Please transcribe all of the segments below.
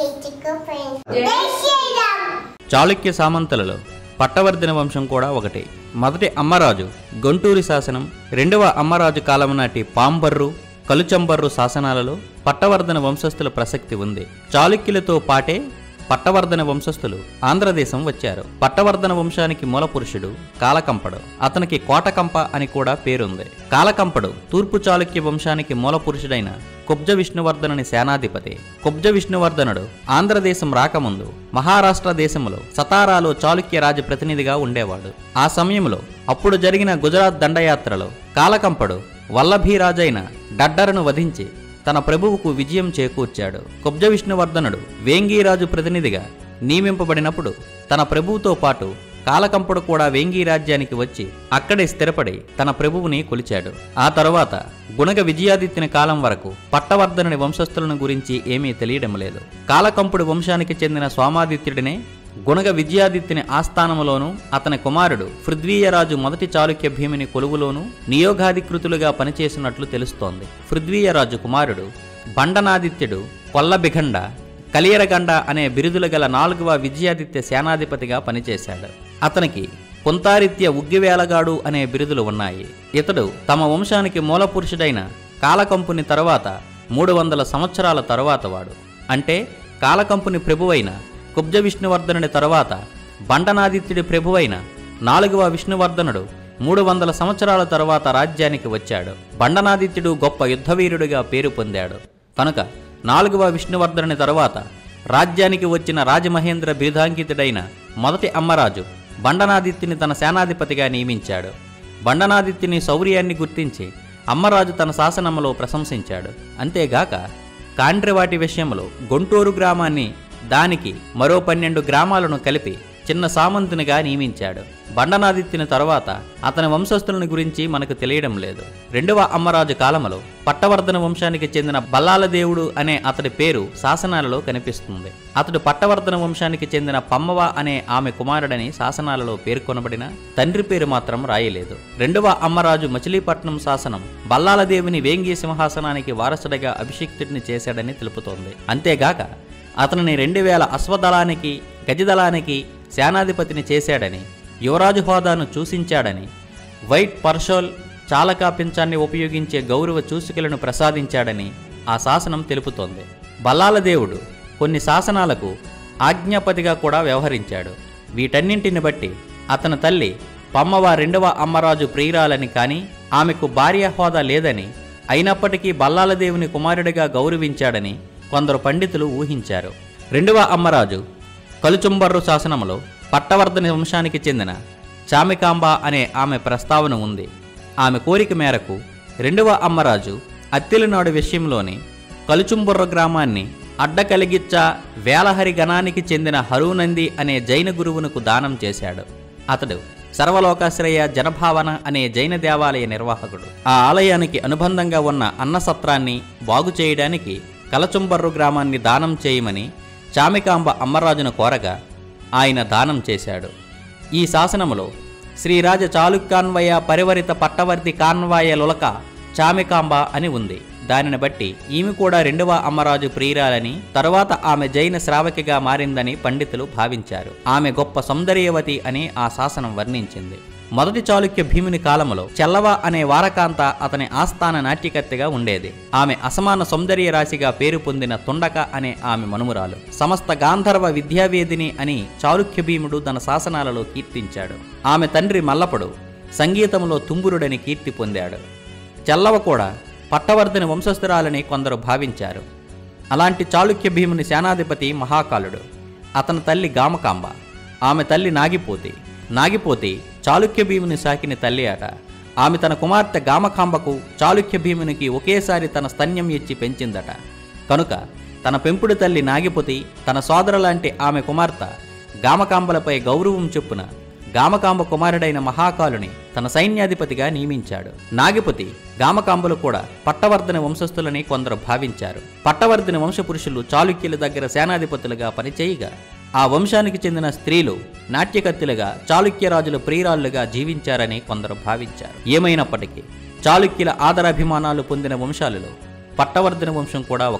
చిక్కు ఫ్రెండ్స్ జై శ్రీరామ్ చాళుక్య సామంతులలో పట్టవర్ధన వంశం కూడా ఒకటి మొదటి అమ్మరాజు గొంటూరి శాసనం రెండవ అమ్మరాజు కాలం నాటి పాంబర్రు కలుచంబర్రు శాసనాలలో పట్టవర్ధన వంశస్థుల ప్రసక్తి ఉంది చాళుక్యులతో పాటే పట్టవర్ధన వంశస్థులు ఆంధ్రదేశం వచ్చారు పట్టవర్ధన వంశానికి మూల పురుషుడు కాలకంపడు అతనికి కోటకంప అని కూడా పేరుంది కాలకంపడు తూర్పు చాళుక్య వంశానికి మూల పురుషుడైన కుబ్జ విష్ణువర్ధనుని సేనాధిపతి కుబ్జ విష్ణువర్ధనుడు ఆంధ్రదేశం రాకముందు మహారాష్ట్ర దేశంలో సతారాలో చాళుక్య రాజ ప్రతినిధిగా ఉండేవాడు ఆ సమయంలో అప్పుడు జరిగిన గుజరాత్ దండయాత్రలో కాలకంపడు వల్లభీరాజైన డడ్డరను వధించి తన ప్రభువుకు విజయం చేకూర్చాడు కుబ్జ విష్ణువర్ధనుడు వేంగీరాజు ప్రతినిధిగా నియమింపబడినప్పుడు తన ప్రభువుతో పాటు కాలకంపుడు కూడా వేంగీ రాజ్యానికి వచ్చి అక్కడే స్థిరపడి తన ప్రభువుని కొలిచాడు ఆ తరువాత గుణగ విజయాదిత్యుని కాలం వరకు పట్టవర్ధనుని వంశస్థులను గురించి ఏమీ తెలియడం లేదు కాలకంపుడు వంశానికి చెందిన సోమాదిత్యుడినే గుణగ విజయాదిత్యుని ఆస్థానములోను అతని కుమారుడు పృథ్వీయరాజు మొదటి చాళుక్య భీముని కొలువులోను నియోగాధికృతులుగా పనిచేసినట్లు తెలుస్తోంది పృథ్వీయరాజు కుమారుడు బండనాదిత్యుడు కొల్లబిఘండ కలియరగండ అనే బిరుదులు గల నాలుగవ విజయాదిత్య సేనాధిపతిగా పనిచేశాడు అతనికి కుంతారిత్య ఉగ్గివేలగాడు అనే బిరుదులు ఉన్నాయి ఇతడు తమ వంశానికి మూలపురుషుడైన కాలకంపుని తరువాత మూడు వందల సంవత్సరాల తరువాత వాడు అంటే కాలకంపుని ప్రభువైన కుబ్జ విష్ణువర్ధనుడి తరువాత బండనాదిత్యుడి ప్రభువైన నాలుగవ విష్ణువర్ధనుడు మూడు వందల సంవత్సరాల తరువాత రాజ్యానికి వచ్చాడు బండనాదిత్యుడు గొప్ప యుద్ధవీరుడిగా పేరు పొందాడు కనుక నాలుగవ విష్ణువర్ధనుని తరువాత రాజ్యానికి వచ్చిన రాజమహేంద్ర బిరుదాంకితుడైన మొదటి అమ్మరాజు బండనాదిత్యుని తన సేనాధిపతిగా నియమించాడు బండనాదిత్యుని శౌర్యాన్ని గుర్తించి అమ్మరాజు తన శాసనములో ప్రశంసించాడు అంతేగాక కాండ్రివాటి విషయంలో గుంటూరు గ్రామాన్ని దానికి మరో పన్నెండు గ్రామాలను కలిపి చిన్న సామంతునిగా నియమించాడు బండనాదిత్యుని తరువాత అతని వంశస్థులని గురించి మనకు తెలియడం లేదు రెండవ అమ్మరాజు కాలములో పట్టవర్ధన వంశానికి చెందిన బల్లాలదేవుడు అనే అతడి పేరు శాసనాలలో కనిపిస్తుంది అతడు పట్టవర్ధన వంశానికి చెందిన పమ్మవ అనే ఆమె కుమారుడని శాసనాలలో పేర్కొనబడిన తండ్రి పేరు మాత్రం రాయలేదు రెండవ అమ్మరాజు మచిలీపట్నం శాసనం బల్లాలదేవుని వేంగి సింహాసనానికి వారసుడిగా అభిషిక్తుడిని చేశాడని తెలుపుతోంది అంతేగాక అతనిని రెండు వేల అశ్వదళానికి గజదళానికి సేనాధిపతిని చేశాడని యువరాజు హోదాను చూసించాడని వైట్ పర్షోల్ చాలకా పింఛాన్ని ఉపయోగించే గౌరవ చూసికలను ప్రసాదించాడని ఆ శాసనం తెలుపుతోంది బల్లాలదేవుడు కొన్ని శాసనాలకు ఆజ్ఞాపతిగా కూడా వ్యవహరించాడు వీటన్నింటిని బట్టి అతని తల్లి పమ్మవ రెండవ అమ్మరాజు ప్రియురాలని కానీ ఆమెకు భార్య హోదా లేదని అయినప్పటికీ బల్లాలదేవుని కుమారుడిగా గౌరవించాడని కొందరు పండితులు ఊహించారు రెండవ అమ్మరాజు కలుచుంబర్రు శాసనములో పట్టవర్ధని వంశానికి చెందిన చామికాంబ అనే ఆమె ప్రస్తావన ఉంది ఆమె కోరిక మేరకు రెండవ అమ్మరాజు అత్తిలినాడు విషయంలోని కలుచుంబుర్ర గ్రామాన్ని అడ్డకలిగిచ్చ వేలహరి గణానికి చెందిన హరునంది అనే జైన గురువునకు దానం చేశాడు అతడు సర్వలోకాశ్రయ జనభావన అనే జైన దేవాలయ నిర్వాహకుడు ఆ ఆలయానికి అనుబంధంగా ఉన్న అన్నసత్రాన్ని బాగు చేయడానికి కలచుంబర్రు గ్రామాన్ని దానం చేయమని చామికాంబ అమ్మరాజును కోరగా ఆయన దానం చేశాడు ఈ శాసనములో శ్రీరాజ చాళుక్యాన్వయ పరివరిత పట్టవర్తి కాన్వాయ లులక చామికాంబ అని ఉంది దానిని బట్టి ఈమె కూడా రెండవ అమ్మరాజు ప్రియురాలని తరువాత ఆమె జైన శ్రావకిగా మారిందని పండితులు భావించారు ఆమె గొప్ప సౌందర్యవతి అని ఆ శాసనం వర్ణించింది మొదటి చాళుక్య భీముని కాలములో చెల్లవ అనే వారకాంత అతని ఆస్థాన నాట్యకర్తగా ఉండేది ఆమె అసమాన సౌందర్య రాశిగా పేరు పొందిన తుండక అనే ఆమె మనుమురాలు సమస్త గాంధర్వ విద్యావేదిని అని చాళుక్య భీముడు తన శాసనాలలో కీర్తించాడు ఆమె తండ్రి మల్లపుడు సంగీతంలో తుంబురుడని కీర్తి పొందాడు చెల్లవ కూడా పట్టవర్ధని వంశస్థురాలని కొందరు భావించారు అలాంటి చాళుక్య భీముని సేనాధిపతి మహాకాలుడు అతని తల్లి గామకాంబ ఆమె తల్లి నాగిపోతి నాగిపోతి చాళుక్య భీముని సాకిన తల్లి అట ఆమె తన కుమార్తె గామకాంబకు చాళుక్య భీమునికి ఒకేసారి తన స్తన్యం ఇచ్చి పెంచిందట కనుక తన పెంపుడు తల్లి నాగిపోతి తన సోదరులాంటి ఆమె కుమార్తె గామకాంబలపై గౌరవం చొప్పున గామకాంబ కుమారుడైన మహాకాలుని తన సైన్యాధిపతిగా నియమించాడు నాగిపతి గామకాంబలు కూడా పట్టవర్ధని వంశస్థులని కొందరు భావించారు పట్టవర్ధని వంశపురుషులు చాళుక్యుల దగ్గర సేనాధిపతులుగా పనిచేయగా ఆ వంశానికి చెందిన స్త్రీలు నాట్యకత్తులుగా చాళుక్య రాజుల ప్రియురాళ్లుగా జీవించారని కొందరు భావించారు ఏమైనప్పటికీ చాళుక్యుల ఆదరాభిమానాలు పొందిన వంశాలలో పట్టవర్ధన వంశం కూడా ఒకటి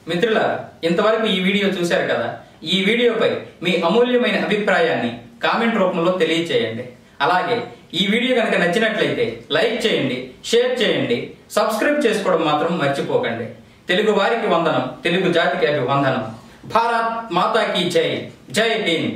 మిత్రుల ఇంతవరకు ఈ వీడియో చూశారు కదా ఈ వీడియోపై మీ అమూల్యమైన అభిప్రాయాన్ని కామెంట్ రూపంలో తెలియచేయండి అలాగే ఈ వీడియో కనుక నచ్చినట్లయితే లైక్ చేయండి షేర్ చేయండి సబ్స్క్రైబ్ చేసుకోవడం మాత్రం మర్చిపోకండి తెలుగు వారికి వందనం తెలుగు జాతికి అభివందనం భారత్ మాతాకి జై జై హింద్